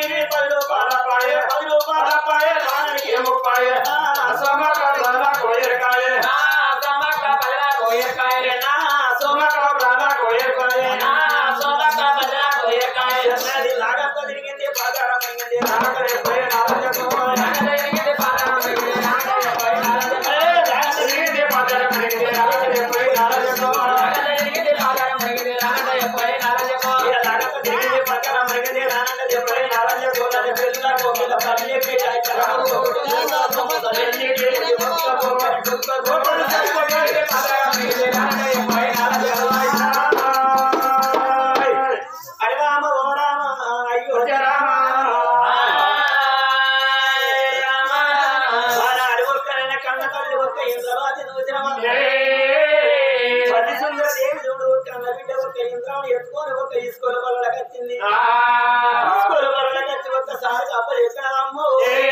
నీది పది రూపాయల పాయే పది రూపాయల పాయే నాన్నకి ఏమో పాయే సోమక ప్రాణ కోయరకాయ నా సోమక ప్రాణ కోయరకాయ అది లాగక్క తిరిగింది బాగారం తిరిగింది నాగరే పోయే నాగరే పోయే తిరిగింది బాగారం తిరిగింది నాగరే పోయే నాగరే పోయే ఇలా లాగక్క తిరిగింది బాగారం తిరిగింది నాగరే పోయే నాగరే పోయే పిల్ల కోకిల పల్లి పిల్ల చరము సరేంది తిరిగి ఒక్క కోపం ఒక్క కోపం సరిపోయి బాగారం తిరిగింది నాగరే పోయే నాగరే పోయే హరి రామ ఓ రామ అయ్యో రామ ఆనాడు ఒక్కరైన కన్న తల్లి ఒక్క ఇంద్రవాది నూతిరమ పది సుందర దేవి చూడు కన్న బిడ్డ ఒక్క ఇంద్రం ఎత్తుకొని ఒక్క ఇసుకోల వల్ల కచ్చింది ఇసుకోల వల్ల కచ్చి ఒక్కసారి అప్పలు ఎక్కడమ్మో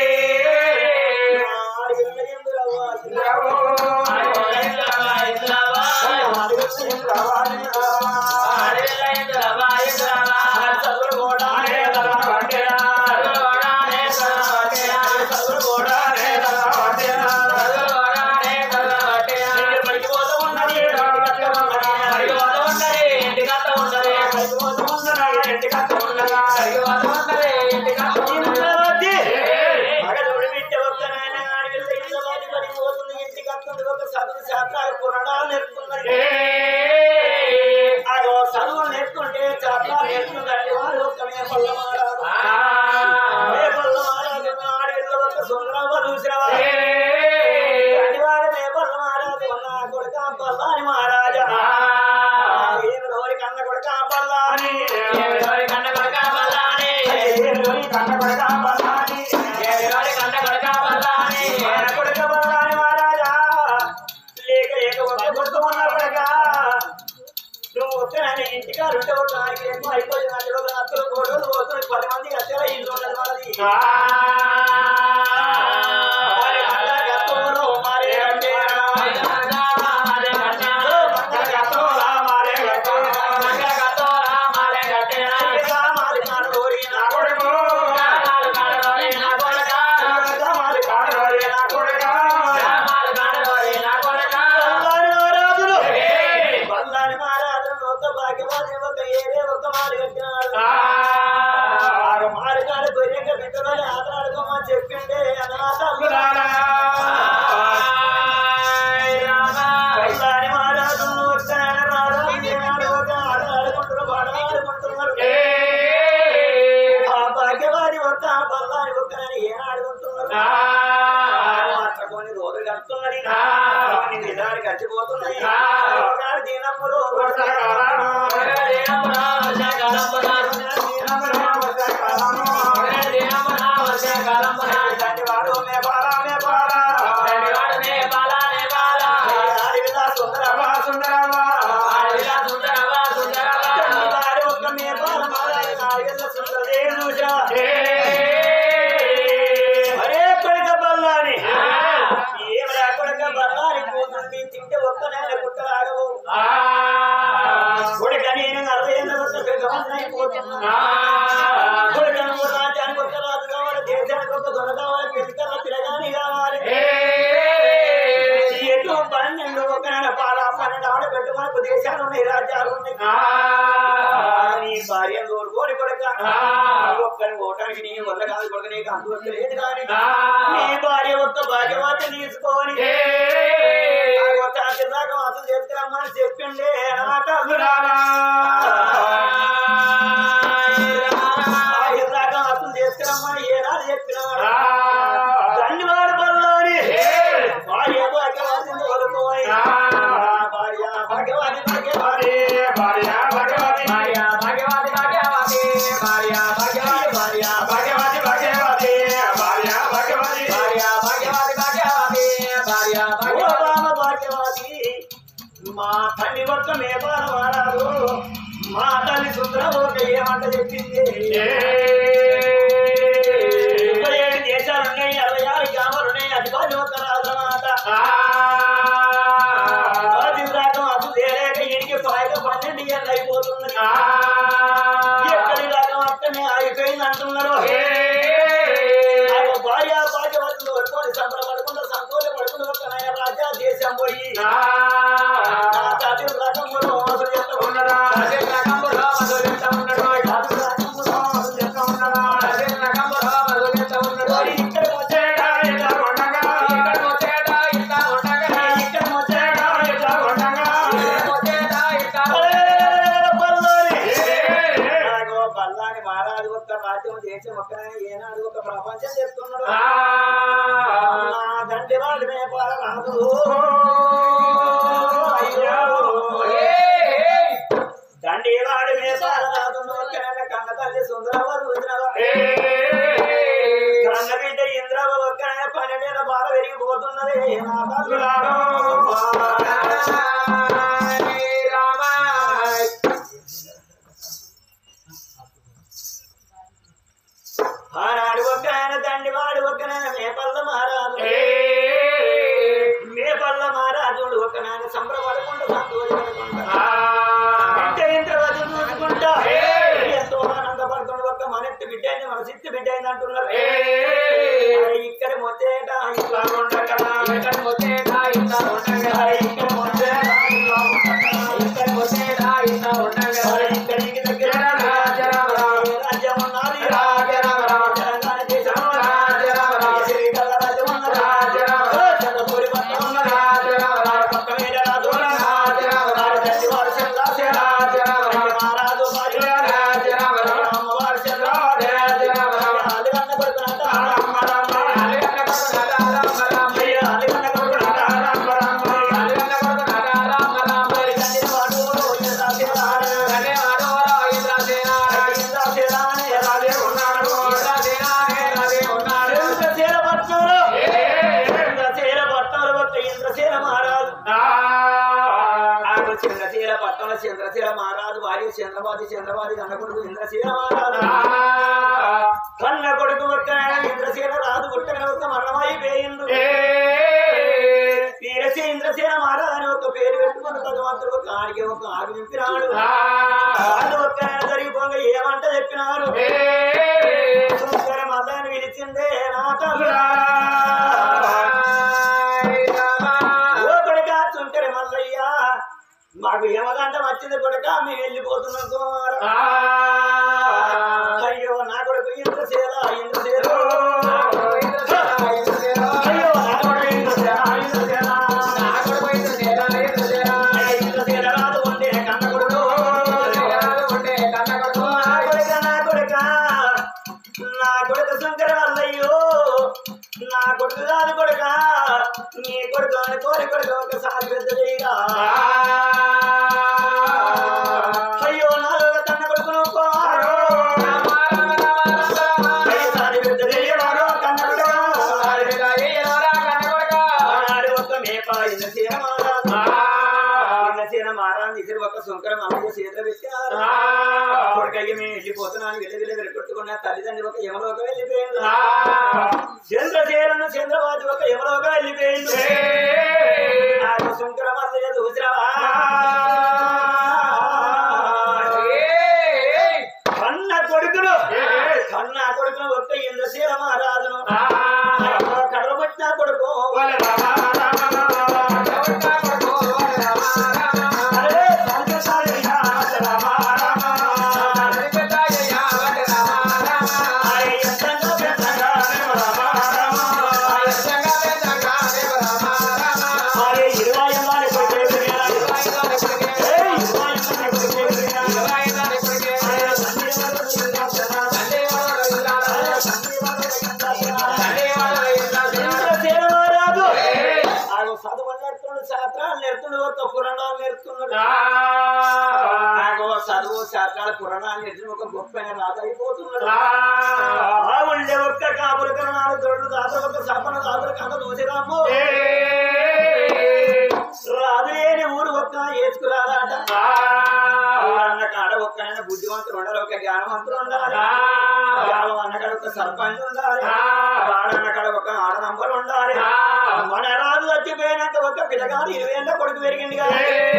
మగధుడు బిడ్డ ఒక్క నాయన ఆడపిల్ల ఇంద్రవాది పడిపోతుంది ఇంటికి వస్తుంది ఒక చదువు శాస్త్రాలు పురాణాలు నేర్పుతున్నది అదో చదువు నేర్చుకుంటే శాస్త్రాలు నేర్చుకుంటే వాళ్ళు ఒక్క మేపల్ల మారాదు మేపల్ల మారాదు ఆడపిల్ల ఒక్క సుందరమ్మ చూసినవా అడివాడు మేపల్ల మారాదు నా కొడుక పల్లాని మహారాజా ఏమి రోరి కన్న కొడుక పల్లాని ఏమి కన్న కొడుక పల్లాని మన కొడుక పల్లాని మహారాజా లేక లేక ఒక కొడుకు ఉన్నప్పటికా నువ్వు ఒక్కనే ఇంటికారు ఉంటే ఒక నాలుగు ఏమో అయిపోయింది అందులో అత్తలు కోడలు పోతుంది పది మంది అత్తల ఇల్లు ఉన్నది మనది మరి మంగళ గతంలో మారే గట్టేరా. ఓ మంగళ గతంలో మారే గట్టేరా. మారి కాను ఓరి నా కొడుకు. మారి కాను ఓరి నా కొడుకు. బల్లారి మహారాజులు. బల్లారి మహారాజులు ఒక భాగ్యవాది ఒక ఏరే ఒక మారి కట్టినాడు ఆరు మారికాడు గొర్రెంగ బిడ్డలని ఆటలాడుకోమని చెప్పిండే అన్నమాట బల్లారి మహారాజులు వచ్చాయన రారా ఏనాడు ఒక ఆట ఆడుకుంటున్నారు పాట ఆడుకుంటున్నారు ఆ భాగ్యవాది ఒక్క బల్లారి ఒక్కనని ఏనాడుకుంటున్నారు కొన్ని రోజులు గడుతున్నది కొన్ని నిజాలు గడిచిపోతున్నాయి ఒకనాడు దీనమ్ములు వాడు మేపాలా మేపాలా అడవిలా సుందరమా సుందరమా వాడు ఒక్క మేపాల మారాలి నాలుగేళ్ల సుందరదేనుజా అరే కొడుక బల్లాని ఏమరా కొడుక బల్లాని పోతుంది తింటే ఒక్క నెల పుట్టలాగవు కొడుక నేను అరవై ఏళ్ళ వరకు గమనైపోతున్నా కొడుక నువ్వు రాజ్యానికి ఒక రాజు కావాలి దేశానికి ఒక దొర కావాలి పెద్దకల్లా తిరగాని కావాలి ఎటు పన్నెండు ఒక నెల పాల పన్నెండు ఆడ పెట్టు మనకు దేశాలు ఉన్నాయి రాజ్యాలు ఉన్నాయి నీ భార్య తోడుకోని కొడుక ఒక్కని ఓటానికి నీ వల్ల కాదు కొడుక నీకు అందువల్ల లేదు కానీ నీ భార్య ఒక్క భాగ్యవతి తీసుకొని ఒక్క దాకా అసలు చేసుకురమ్మని చెప్పిండే అన్నమాట దాకా అసలు చేసుకురమ్మని ఏనాడు చెప్పినాడు ధన్యవాడు బల్లాని భార్య భాగ్యవతిని తోడుకోని భార్య భాగ్యవతి భాగ్యవతి భార్య భాగ్యవతి భార్య భాగ్యవతి భాగ్యవతి భార్య భాగ్యవతి భార్య భాగ్యవతి భాగ్యవతి భార్య భాగ్యవతి భార్య భాగ్యవతి భాగ్యవతి భార్య భాగ్యవతి భాగ్యవతి మా తల్లి ఒక్క మేపాల వారాలు మా తల్లి సుందర ఒక ఏమంట చెప్పింది ముప్పై ఏడు దేశాలు ఉన్నాయి అరవై ఆరు గ్రామాలు ఉన్నాయి అది కాదు ఒక రాజమాట రాజు అసలు తేలేక ఇంటికి పైగా పన్నెండు ఏళ్ళు అయిపోతున్నది ఎక్కడి రాగం అక్కనే అయిపోయింది అంటున్నారు పోయి నా తాతి రకములో అసలు ఎంత ఉన్నదా తాతి రకములో అసలు ఎంత ఉన్నదా ఓరి ఇక్కడ వచ్చేట ఇలా ఉండగా ఇక్కడ వచ్చేట ఇలా ఉండగా నాకు బల్లాని మారాడు ఒక్క రాజ్యం దేశం ఒక్క ఏనాడు ఒక ప్రపంచం చెప్తున్నాడు నా తండ్రి వాళ్ళు మేపాల రాదు అయ్యో దండి వాడి మేపాల రాదు ఒక్కనైన కన్న తల్లి సుందరవాడు వదినవా కన్న బిడ్డ ఇంద్రవ ఒక్కనైన పన్నెండేళ్ళ బాధ పెరిగిపోతున్నది నా తల్లులారో. ఆనాడు ఒక్కనైన తండ్రి వాడు ఒక్కనైన మేపల్ల మారాదు మేపల్ల మారాజుడు ఒక్కనైన సంబరపడకుండా సంతోషపడకుండా బిడ్డ ఇంద్రవతి చూసుకుంటా ఎంతో ఆనందపడుతుంది ఒక్క మనెత్తి బిడ్డ అయింది మన సిత్తి బిడ్డ అయింది అంటున్నారు మరి ఇక్కడ మొత్తేట ఇట్లా ఉండగా ఇక్కడ మొత్తేట ఇట్లా ఉండగా ఇక్కడ మొత్తేట ఇట్లా ఉండగా ఇక్కడ మొత్తేట ఇట్లా ఉండగా మరి ఇక్కడికి దగ్గర రాజ్యం ఉన్నది తెలంగాణ దేశం ఉన్నది. శ్రీకాళ రాజ్యం ఉన్నది. చంద్రపూరి పట్టణం ఉన్నది. పక్క మీద రాజు ఉన్నది. తండ్రి వారు చంద్రసేన. మహారాజు బాజీ. అమ్మవారు చంద్రవాడు. అలిగన్న కొడుకునంట రామ రామ. అయ్య అలిగన్న కొడుకునంట రామ రామ. మరి తండ్రి వాడు ఇంద్రసేన. ఇంద్రసేన అనే రాజే ఉన్నాడు. ఇంద్రసేన పట్నంలో ఇంద్రసేన పట్నంలో ఒక ఇంద్రసేన మహారాజు ఆమె చంద్రశీల పట్టణ చంద్రశీల మహారాజు భార్య చంద్రబాది చంద్రబాది కన్న కొడుకు ఇంద్రశీల మహారాజు కన్న కొడుకు ఒక్క ఇంద్రశీల రాజు పుట్టగల ఒక మరణమైపోయిండు వీరసే ఇంద్రసేన మహారాజు అని ఒక పేరు పెట్టుకున్న భగవంతుడు ఒక ఆడికి ఒక ఆడు నింపినాడు వాళ్ళు ఒక్క ఆయన జరిగిపోగా ఏమంట చెప్పినారు సుంకర మతాన్ని పిలిచిందే నా తల్లురా. ఓ కొడుకా చుంకరి మల్లయ్య మాకు యమగంట వచ్చింది కొడుక మేము వెళ్ళిపోతున్నాం కుమార అయ్యో నా కొడుకు ఇంద్రసేన ఇంద్రసేన అయ్యో నా కొడుకు ఇంద్రసేన ఇంద్రసేన ఇంద్రసేన రాదు ఉండే కన్న కొడుకు నా కొడుక నా కొడుక నా కొడుకు శంకర మల్లయ్యో నా కొడుకు కాదు కొడుక నీ కొడుకు అని కోరి కొడుకు ఒకసారి పెద్దదిగా అయ్యో నాలుగు తన్న కొడుకును కోరు ఒకసారి పెద్దదిగారో కన్న కొడుకు ఆనాడు ఒక మేప ఇంద్రసేన మహారాజు ఇంద్రసేన మహారాజు ఇద్దరు ఒక శంకర మల్లయ్య చేతులు పెట్టారు కొడుకయ్య మేము వెళ్ళిపోతున్నాను వెళ్ళి వెళ్ళి వెలుకొట్టుకున్న తల్లిదండ్రి ఒక యమలోక వెళ్ళిపోయింది చంద్రసేనను చంద్రబాబు ఒక యమలోక వెళ్ళిపోయింది నాకు శంకర మల్లయ్య చూసిరావా కన్న కొడుకును కన్న కొడుకును ఒక్క ఇంద్రసేన మహారాజును కడబట్టిన కొడుకు అరే సంతోషాలు రామ రామ అరే ఎంతంగా పెద్దగా రామ రామ అరే ఇరవై ఎల్లాని కొడుకు ఏయ్ ఇరవై ఎల్లాని కొడుకు అరే తండ్రి ఇంద్రసేన మహారాజు ఆడు చదువు నేర్తున్నాడు శాస్త్రాలు నేర్తున్నాడు ఒక పురాణాలు నేర్తున్నాడు నాకు చదువు శాస్త్రాలు పురాణాలు నేర్చిన ఒక గొప్ప రాజు అయిపోతున్నాడు ఆ ఉండే ఒక్క కాపుల కరణాలు తోడు దాత ఒక సపన దాతల కథ చూసిరాము రాజు లేని ఊరు ఒక్క ఏసుకురాదట అన్న కాడ ఒక్కనైనా బుద్ధివంతుడు ఉండాలి ఒక జ్ఞానవంతుడు ఉండాలి గ్రామం అన్న కాడ ఒక సర్పంచ్ ఉండాలి వాడన్న కాడ ఒక ఆడనంబర్ ఉండాలి మన రాజు చచ్చిపోయినాక ఒక పిల్లగాడు ఇరవై ఏళ్ళ కొడుకు పెరిగింది కదా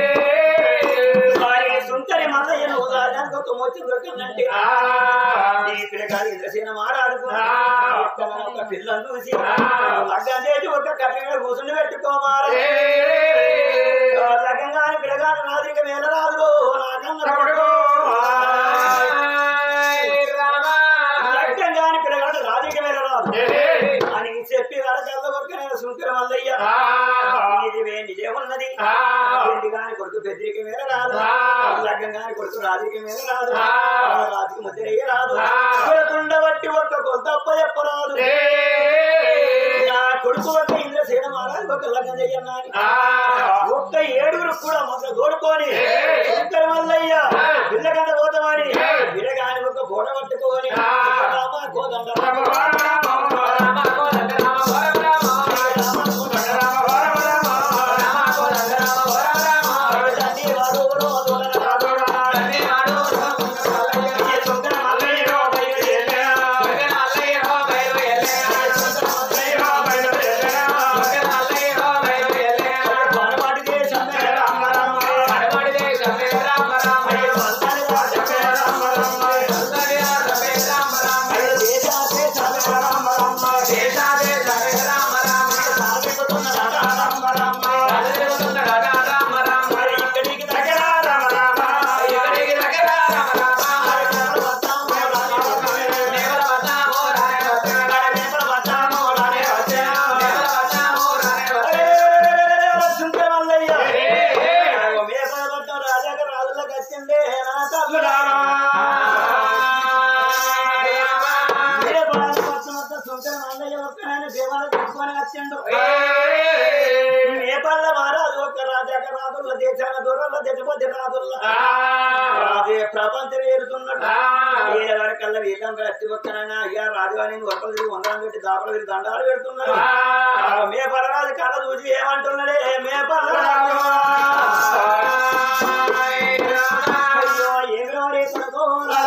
వారి సుంకరి మల్లయ్యను ఉదాహరణకు తుమ్మొచ్చి దొరికిందంటే ఈ పిల్లగాడు ఇంద్రసేన మారాడు ఒక పిల్లలు చూసి లగ్గం చేసి ఒక కట్ట మీద కూర్చుని పెట్టుకోమారా లగ్గంగాని పిల్లగాని నాదిక మేల రాదు నాకన్న కొడుకు లగ్గంగాని పిల్లగాడు రాధిక మేల రాదు అని చెప్పి వరకల్ల ఒక్క నేను శుంకర మల్లయ్య ఇది నిజేమున్నది పెళ్లి గాని కొడుకు పెద్దరిక మీద రాదు లగ్గం గాని కొడుకు రాజుకి మీద రాదు రాజుకి ముద్రయ్య రాదు కొడుకుండ బట్టి ఒక్క కొంత చెప్పరాదు నా కొడుకు ఒక ఇంద్రసేన మహారాజు ఒక లగ్గం చెయ్యన్నా అని ఒక్క ఏడుగురు కూడా మొదలు తోడుకొని శంకర మల్లయ్య పిల్లగంట పోతామని పిల్లగాని ఒక పూట పట్టుకొని రామ కోదండ రామ తండ్రి వాడు ఎవరో అదొక రాజు. ఈ శంకర మల్లయ్య మనవాడి దేశమే రామ రామ మందని వాడకే రామ రామ దేశాదే సమే రామ రామ సాగిపోతున్న రామ రామ మరి ఇక్కడికి దగ్గర రామ రామ మరి కేవలం వద్దాము రానే వద్దాము. మరి కేవలం వద్దాము రానే వద్దాము. అరే, శంకర మల్లయ్య మేపడబడ్డం రాజాక రాజులకు వచ్చిందే నా తల్లుడా మేపాలకు వచ్చినంత శంకర మల్లయ్య ఒక్కనాయన దేవాలయం తీసుకొని వచ్చిండు నేపాల మహారాజు ఒక్క రాజాక రాజుల దేశాల దూరంలో తెచ్చిపోతే రాజుల్లో అదే ప్రపంచం ఏరుతున్నాడు ఈయన వరకల్లా వీళ్ళంతా ఎత్తి పక్కనైనా అయ్యా రాజుగాని వర్కలు తిరిగి వందరం పెట్టి దాపలు తిరిగి దండాలు పెడుతున్నాడు మే పలరాజు కళ్ళ చూసి ఏమంటున్నాడే మే పల్లరాజు అయ్యో ఏమి రే కొడుకో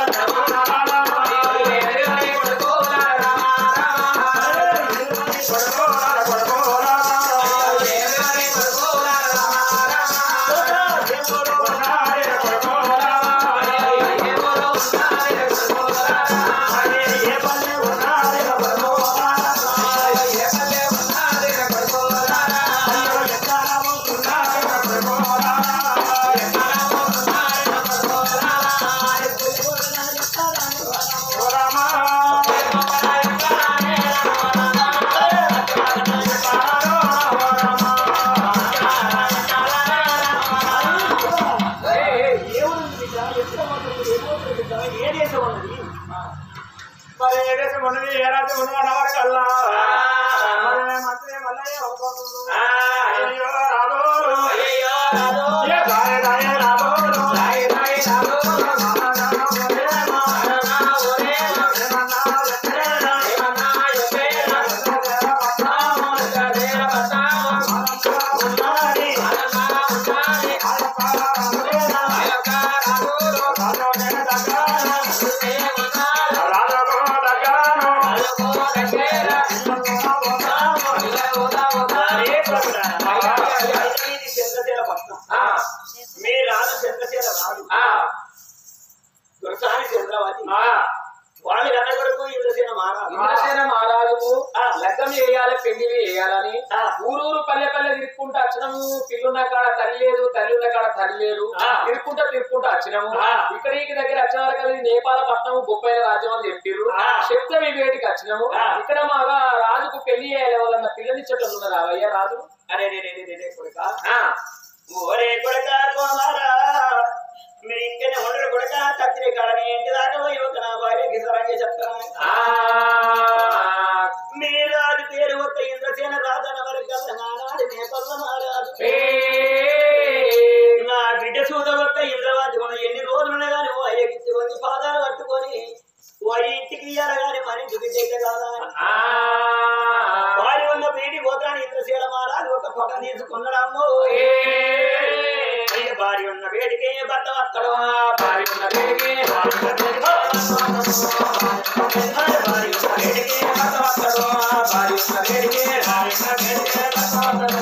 ఏ దేశం ఉన్నది మరి ఏ దేశం ఉన్నది ఏ రాజ్యం ఉన్నది అన్నవారు కల్లా మరి మంత్రి మల్లయ్య ఒప్పుకోదు. అయ్యో రాదోరు. ఏ రాయ రాయ రాదోరు. మామ నాన్న ఒరే మా. ఏమన్నా ఎక్కడేనా? ఎక్కడేనా పట్టాము. ఉన్నది. ఆయప్ప రాముడేనా? రాజోనే దగ్గర. రాజోగో దగ్గరను. మీ రాజు చంద్రశేల రాదు దుర్సాని చంద్రవతి వాళ్ళు కన్న కొడుకు ఇంద్రసేన మహారాజు ఇంద్రసేన మహారాజుకు ఆ. లగ్గం చేయాలి పెళ్లి చేయాలని ఆ. ఊరూరు పల్లె పల్లె తిరుక్కుంటూ వచ్చినము పిల్లున్న కాడ తల్లి లేదు తల్లి ఉన్న కాడ తల్లి లేదు ఆ. తిరుక్కుంటా తిరుక్కుంటూ వచ్చినము ఆ. ఇక్కడికి దగ్గర వచ్చిన వరకు అది నేపాల పట్నం గొప్పైన రాజ్యం అని చెప్పిర్రు ఆ. చెప్తే మీ వేటికి వచ్చినాము ఆ. ఇక్కడ మా రాజుకు పెళ్లి చేయాలి వాళ్ళన్న పిల్లనిచ్చేటోళ్ళు ఉన్నారా అయ్యా రాజు అరే రే రే రే రే కొడుక ఆ. ఓరే కొడుక కుమారా మీరు ఇంకనే ఉండరు కొడుక తత్తిరి కాడని ఇంటి దాకా పోయి ఒక నా భార్యకి సరంగా చెప్తాను ఆ. మీ రాజు పేరు ఒక ఇంద్రసేన రాజన వరకు నానాడు నేపథ్య మహారాజు ఏ. నా బిడ్డ సూద ఒక్క ఇంద్రవాది మన ఎన్ని రోజులున్నా గాని ఓ అయ్యకి వచ్చి పాదాలు పట్టుకొని ఓ ఇంటికి ఇయ్యాలి గాని మన ఇంటి బిడ్డ అయితే కాదా అని. ఆ. వారి ఉన్న బీడి పోతాను ఇంద్రశీల మహారాజు ఒక పక్కన తీసుకున్నాడమ్మో ఏ. అయ్య భార్య ఉన్న వేడికి భర్త వస్తాడు భార్య ఉన్న వేడికి భార్య ఉన్న వేడికి భర్త వస్తాడు భార్య ఉన్న వేడికి భార్య ఉన్న వేడికి భర్త వస్తాడు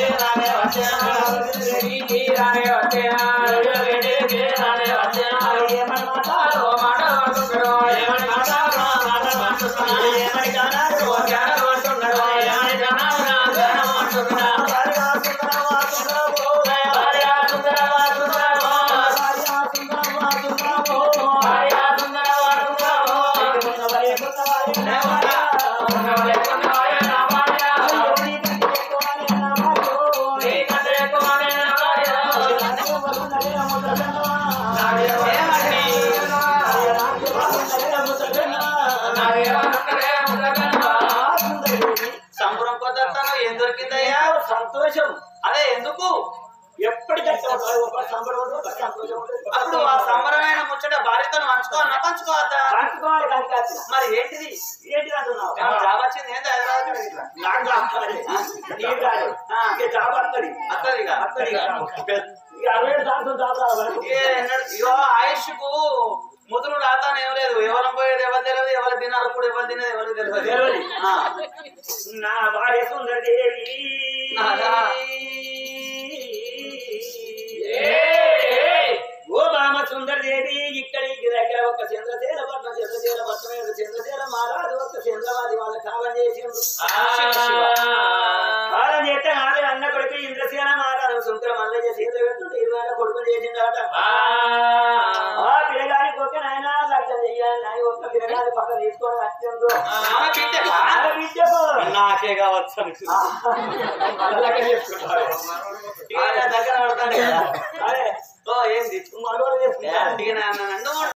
ఏ ఏమని మాటలు మాటలు అంటున్నాడు ఏమని మాటలు మాటలు అంటున్నాడు ఏమని గానాలు జ్ఞానం అంటున్నాడు ఏమని గానాలు జ్ఞానం అంటున్నాడు భార్య సుందరమా సుందరమో భార్య సుందరమా సుందరమో భార్య సుందరమా సుందరమో భార్య సుందరమా సుందరమో ఉన్నవలే ఉన్నవలే నేవాడా. ఉన్నవలే ఉన్నవాడే నా భార్య అయ్యో, నీకంటే ఎక్కువనే నా భార్యో. నీకంటే ఎక్కువనే నా భార్య నాకు ఉన్నదే ముద్రగన్నా. ఏమండి? నాకు ఉన్నదే ముద్రగన్నా. నాకేమన్నదే ఉండగలవా? ఆ సుందరి. సంబరం కొద్దస్తాను ఏం దొరికిందయ్యా అయ్యో, సంతోషం అదే ఎందుకు ఎప్పటికీ ఒక సంబరం ఉంటుంది, ఒక సంతోషం ఉంటుంది, ఒక అప్పుడు ఆ సంబరమైన ముచ్చట భార్యతో పంచుకోవాలన్నా పంచుకోవద్దా పంచుకోవాలి దానికి వచ్చిన. మరి ఏంటిది ఏంటి అంటున్నావు ఏమన్నా జాబ్ వచ్చింది ఏంటి హైదరాబాద్ ఇట్లా నాకు కావాలి. నీకు కాదు. ఆ. ఇక జాబ్ వస్తది. అత్తదిగా వస్తది ఇక. ఇక అరవై ఏడు సంవత్సరం జాబ్ రావాలి. ఏ ఎన్నడు- ఇగో ఆయుష్ కు ముదురు రాతాను ఏం లేదు ఎవరు పోయేది ఎవరు తెలియదు ఎవరు తినారు కూడా ఎవరు తినేది ఎవరు తెలియదు తెలియదు. ఆ. నా భార్య సుందరదేవి నాదా. ఏయ్! ఓ బామ సుందరదేవి ఇక్కడికి దగ్గర ఒక చంద్రశీల పట్నం చంద్రశీల పట్నం చంద్రశీల మహారాజు ఒక చంద్రవాది వాళ్ళ కాలం చేసిండు కాలం చేస్తే నాలుగు అన్న కొడుకు ఇంద్రసేన మహారాజు సుంకర మల్లయ్య సీత పెట్టుంటే ఇరవై ఏళ్ళ కొడుకు చేసిండట ఆ పిల్లగానికి ఒక నాయన లగ్నం చెయ్యాలి నాయన ఒక్క పిల్లగాని పక్కన తీసుకొని వచ్చిండు ఆమె బిడ్డకా? ఆడ బిడ్డకు. నాకే కావచ్చు అలాగే చెప్తున్నారు. ఇక నా దగ్గర పడతాను కదా అదే ఓ ఏంది మగవాళ్ళు చేసుకుంటారు అందుకే నా- నా- నన్ను